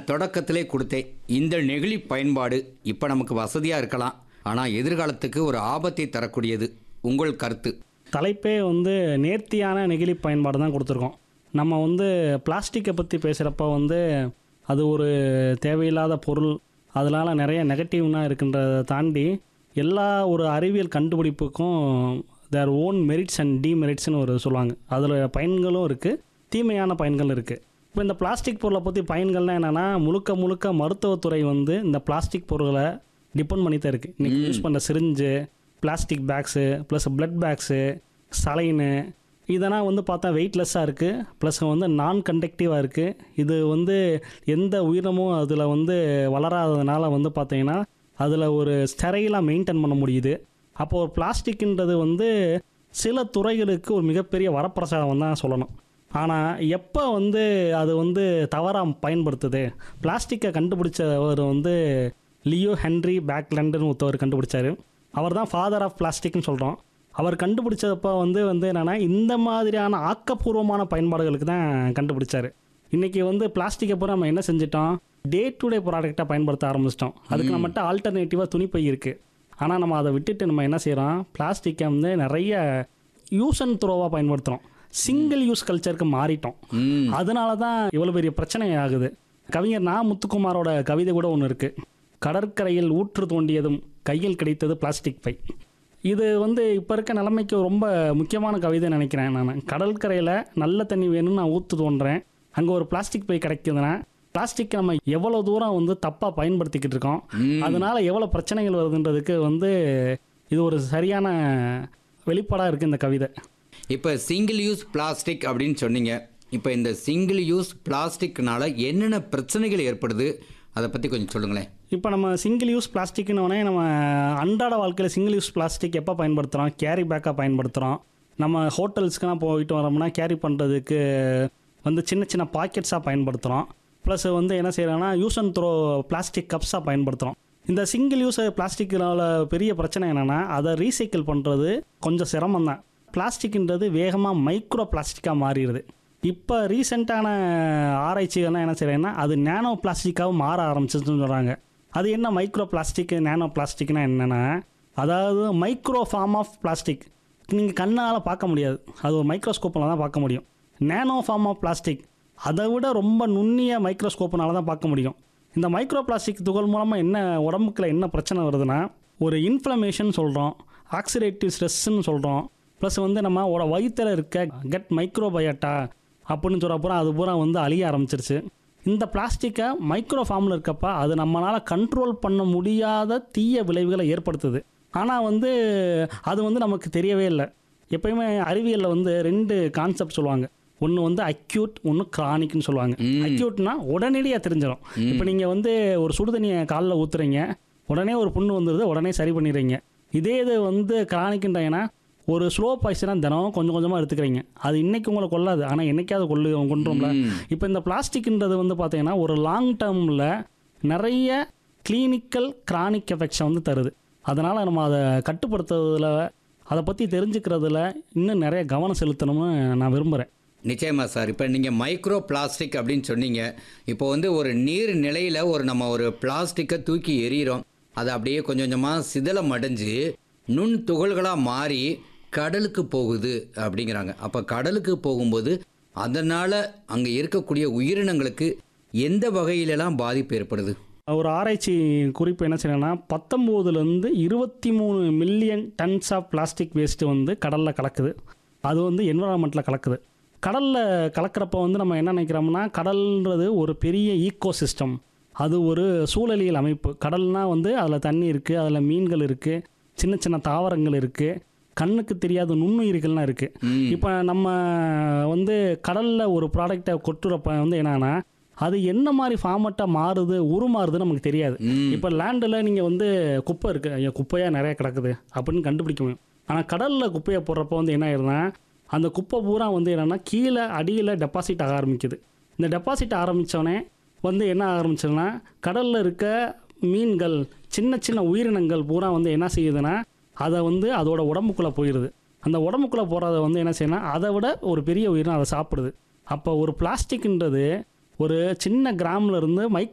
நான் தொடக்கத்திலே கொடுத்தேன் இந்த நெகிழி பயன்பாடு இப்போ நமக்கு வசதியாக இருக்கலாம் ஆனால் எதிர்காலத்துக்கு ஒரு ஆபத்தை தரக்கூடியது உங்கள் கருத்து தலைப்பே வந்து நேர்த்தியான நெகிழி பயன்பாடு தான் கொடுத்துருக்கோம் நம்ம வந்து பிளாஸ்டிக்கை பற்றி பேசுகிறப்ப வந்து அது ஒரு தேவையில்லாத பொருள் அதனால் நிறைய நெகட்டிவ்னா இருக்குன்றதை தாண்டி எல்லா ஒரு அறிவியல் கண்டுபிடிப்புக்கும் தேர் ஓன் மெரிட்ஸ் அண்ட் டிமெரிட்ஸ்னு ஒரு சொல்லுவாங்க அதில் பயன்களும் இருக்குது தீமையான பயன்கள் இருக்குது இப்போ இந்த பிளாஸ்டிக் பொருளை பற்றி பயன்கள்லாம் என்னென்னா முழுக்க முழுக்க மருத்துவத்துறை வந்து இந்த பிளாஸ்டிக் பொருட்களை டிபெண்ட் பண்ணி தான் இருக்குது இன்றைக்கி யூஸ் பண்ணுற syringe plastic bags plus blood bags saline இதெல்லாம் வந்து பார்த்தா வெயிட்லெஸ்ஸாக இருக்குது ப்ளஸ் வந்து நான் கண்டக்டிவாக இருக்குது இது வந்து எந்த உயிரினமும் அதில் வந்து வளராததுனால வந்து பார்த்தீங்கன்னா அதில் ஒரு ஸ்டெரைலாக மெயின்டைன் பண்ண முடியுது அப்போ ஒரு பிளாஸ்டிக்ன்றது வந்து சில துறைகளுக்கு ஒரு மிகப்பெரிய வரப்பிரசாதம் தான் சொல்லணும் ஆனால் எப்போ வந்து அது வந்து தவறாக பயன்படுத்துது பிளாஸ்டிக்கை கண்டுபிடிச்சவர் வந்து லியோ ஹென்ரி பேக்லண்டுன்னு ஒருத்தவர் கண்டுபிடிச்சாரு அவர் தான் ஃபாதர் ஆஃப் பிளாஸ்டிக்னு சொல்கிறோம் அவர் கண்டுபிடிச்சப்போ வந்து வந்து என்னென்னா இந்த மாதிரியான ஆக்கப்பூர்வமான பயன்பாடுகளுக்கு தான் கண்டுபிடிச்சாரு இன்றைக்கி வந்து பிளாஸ்டிக்கை பூரா நம்ம என்ன செஞ்சிட்டோம் டே டு டே ப்ராடக்டாக பயன்படுத்த ஆரம்பிச்சிட்டோம் அதுக்கு நம்மகிட்ட ஆல்டர்னேட்டிவாக துணிப்பை இருக்குது ஆனால் நம்ம அதை விட்டுட்டு நம்ம என்ன செய்கிறோம் பிளாஸ்டிக்கை வந்து நிறைய யூஸ் அண்ட் த்ரோவாக பயன்படுத்துகிறோம் சிங்கிள் யூஸ் கல்ச்சருக்கு மாறிட்டோம் ம் அதனால தான் இவ்வளோ பெரிய பிரச்சனை ஆகுது கவிஞர் நா முத்துக்குமாரோட கவிதை கூட ஒன்று இருக்குது கடற்கரையில் ஊற்று தோண்டியதும் கையில் கிடைத்தது பிளாஸ்டிக் பை இது வந்து இப்போ இருக்க நிலைமைக்கு ரொம்ப முக்கியமான கவிதை நினைக்கிறேன் நான் கடற்கரையில் நல்ல தண்ணி வேணும்னு நான் ஊற்று தோன்றேன் அங்கே ஒரு பிளாஸ்டிக் பை கிடைக்குதுன்னா பிளாஸ்டிக் நம்ம எவ்வளோ தூரம் வந்து தப்பாக பயன்படுத்திக்கிட்டு இருக்கோம் அதனால எவ்வளோ பிரச்சனைகள் வருதுன்றதுக்கு வந்து இது ஒரு சரியான வெளிப்பாடாக இருக்குது இந்த கவிதை இப்போ சிங்கிள் யூஸ் பிளாஸ்டிக் அப்படின்னு சொன்னீங்க இப்போ இந்த சிங்கிள் யூஸ் பிளாஸ்டிக்னால என்னென்ன பிரச்சனைகள் ஏற்படுது அதை பற்றி கொஞ்சம் சொல்லுங்களேன் இப்போ நம்ம சிங்கிள் யூஸ் பிளாஸ்டிக்னு நம்ம அன்றாட வாழ்க்கையில் சிங்கிள் யூஸ் பிளாஸ்டிக் எப்போ பயன்படுத்துகிறோம் கேரி பேக்காக பயன்படுத்துகிறோம் நம்ம ஹோட்டல்ஸ்க்குலாம் போயிட்டு வரோம்னா கேரி பண்ணுறதுக்கு வந்து சின்ன சின்ன பாக்கெட்ஸாக பயன்படுத்துகிறோம் ப்ளஸ் வந்து என்ன செய்கிறோம்னா யூஸ் அண்ட் த்ரோ பிளாஸ்டிக் கப்ஸாக பயன்படுத்துகிறோம் இந்த சிங்கிள் யூஸ் பிளாஸ்டிக்னால பெரிய பிரச்சனை என்னென்னா அதை ரீசைக்கிள் பண்ணுறது கொஞ்சம் சிரமம் தான் பிளாஸ்டிக்ன்றது வேகமாக மைக்ரோ பிளாஸ்டிக்காக மாறிடுது இப்போ ரீசெண்டான ஆராய்ச்சிகள்லாம் என்ன செய்கிறாங்கன்னா அது நேனோ பிளாஸ்டிக்காகவும் மாற ஆரம்பிச்சிச்சுன்னு சொல்கிறாங்க அது என்ன மைக்ரோ பிளாஸ்டிக் நேனோ பிளாஸ்டிக்னா என்னென்னா அதாவது மைக்ரோ ஃபார்ம் ஆஃப் பிளாஸ்டிக் நீங்கள் கண்ணால் பார்க்க முடியாது அது ஒரு மைக்ரோஸ்கோப்பில் தான் பார்க்க முடியும் நேனோ ஃபார்ம் ஆஃப் பிளாஸ்டிக் அதை விட ரொம்ப நுண்ணிய மைக்ரோஸ்கோப்னால தான் பார்க்க முடியும் இந்த மைக்ரோ பிளாஸ்டிக் துகள் மூலமாக என்ன உடம்புக்குள்ள என்ன பிரச்சனை வருதுன்னா ஒரு இன்ஃப்ளமேஷன் சொல்கிறோம் ஆக்சிடேட்டிவ் ஸ்ட்ரெஸ்ன்னு சொல்கிறோம் ப்ளஸ் வந்து நம்ம உட வயிற்றில் இருக்க கெட் மைக்ரோபயோட்டா அப்படின்னு சொல்கிற பூரா அது பூரா வந்து அழிய ஆரம்பிச்சிருச்சு இந்த பிளாஸ்டிக்கை மைக்ரோ ஃபார்மில் இருக்கப்ப அது நம்மளால் கண்ட்ரோல் பண்ண முடியாத தீய விளைவுகளை ஏற்படுத்துது ஆனால் வந்து அது வந்து நமக்கு தெரியவே இல்லை எப்பயுமே அறிவியலில் வந்து ரெண்டு கான்செப்ட் சொல்லுவாங்க ஒன்று வந்து அக்யூட் ஒன்று கிரானிக்னு சொல்லுவாங்க அக்யூட்னா உடனடியாக தெரிஞ்சிடும் இப்போ நீங்கள் வந்து ஒரு சுடுதண்ணியை காலில் ஊற்றுறீங்க உடனே ஒரு புண்ணு வந்துடுது உடனே சரி பண்ணிடுறீங்க இதே இது வந்து கிரானிக்ன்றாங்கன்னா ஒரு ஸ்லோ பாய்சனாக தினம் கொஞ்சம் கொஞ்சமாக எடுத்துக்கிறீங்க அது இன்னைக்கு உங்களை கொல்லாது ஆனால் என்னைக்காவது கொள்ளு கொண்டுரும்ல இப்போ இந்த பிளாஸ்டிக்ன்றது வந்து பார்த்தீங்கன்னா ஒரு லாங் டேர்மில் நிறைய கிளினிக்கல் கிரானிக் எஃபெக்ட்ஸை வந்து தருது அதனால் நம்ம அதை கட்டுப்படுத்துறதுல அதை பற்றி தெரிஞ்சுக்கிறதுல இன்னும் நிறைய கவனம் செலுத்தணும்னு நான் விரும்புகிறேன் நிச்சயமா சார் இப்போ நீங்கள் மைக்ரோ பிளாஸ்டிக் அப்படின்னு சொன்னீங்க இப்போ வந்து ஒரு நீர் நிலையில் ஒரு நம்ம ஒரு பிளாஸ்டிக்கை தூக்கி எறிகிறோம் அது அப்படியே கொஞ்சம் கொஞ்சமாக சிதலம் அடைஞ்சு நுண் துகள்களாக மாறி கடலுக்கு போகுது அப்படிங்கிறாங்க அப்போ கடலுக்கு போகும்போது அதனால் அங்கே இருக்கக்கூடிய உயிரினங்களுக்கு எந்த வகையிலெல்லாம் பாதிப்பு ஏற்படுது ஒரு ஆராய்ச்சி குறிப்பு என்ன செய்யணும்னா பத்தொம்போதுலேருந்து இருபத்தி மூணு million tons of plastic waste வந்து கடலில் கலக்குது அது வந்து என்வரான்மெண்ட்டில் கலக்குது கடலில் கலக்கிறப்ப வந்து நம்ம என்ன நினைக்கிறோம்னா கடல்ன்றது ஒரு பெரிய ஈக்கோ சிஸ்டம் அது ஒரு சூழலியல் அமைப்பு கடல்னால் வந்து அதில் தண்ணி இருக்குது அதில் மீன்கள் இருக்குது சின்ன சின்ன தாவரங்கள் இருக்குது கண்ணுக்கு தெரியாத நுண்ணுயிர்கள்லாம் இருக்குது இப்போ நம்ம வந்து கடலில் ஒரு ப்ராடக்டை கொட்டுறப்ப வந்து என்னன்னா அது என்ன மாதிரி ஃபார்மட்டாக மாறுது உருமாறுது நமக்கு தெரியாது இப்போ லேண்டில் நீங்கள் வந்து குப்பை இருக்குது ஐயா குப்பையாக நிறைய கிடக்குது அப்படின்னு கண்டுபிடிக்க முடியும் ஆனால் கடலில் குப்பையை போடுறப்ப வந்து என்ன ஆயிருதுன்னா அந்த குப்பை பூரா வந்து என்னென்னா கீழே அடியில் டெபாசிட் ஆக ஆரம்பிக்குது இந்த டெபாசிட் ஆரம்பித்தோடனே வந்து என்ன ஆரம்பிச்சதுன்னா கடலில் இருக்க மீன்கள் சின்ன சின்ன உயிரினங்கள் பூரா வந்து என்ன செய்யுதுன்னா அதை வந்து அதோட உடம்புக்குள்ளே போயிடுது அந்த உடம்புக்குள்ளே போகிறத வந்து என்ன செய்யணும் அதை விட ஒரு பெரிய உயிரினம் அதை சாப்பிடுது அப்போ ஒரு பிளாஸ்டிக்ன்றது ஒரு சின்ன கிராம்ல இருந்து மைக்ரோ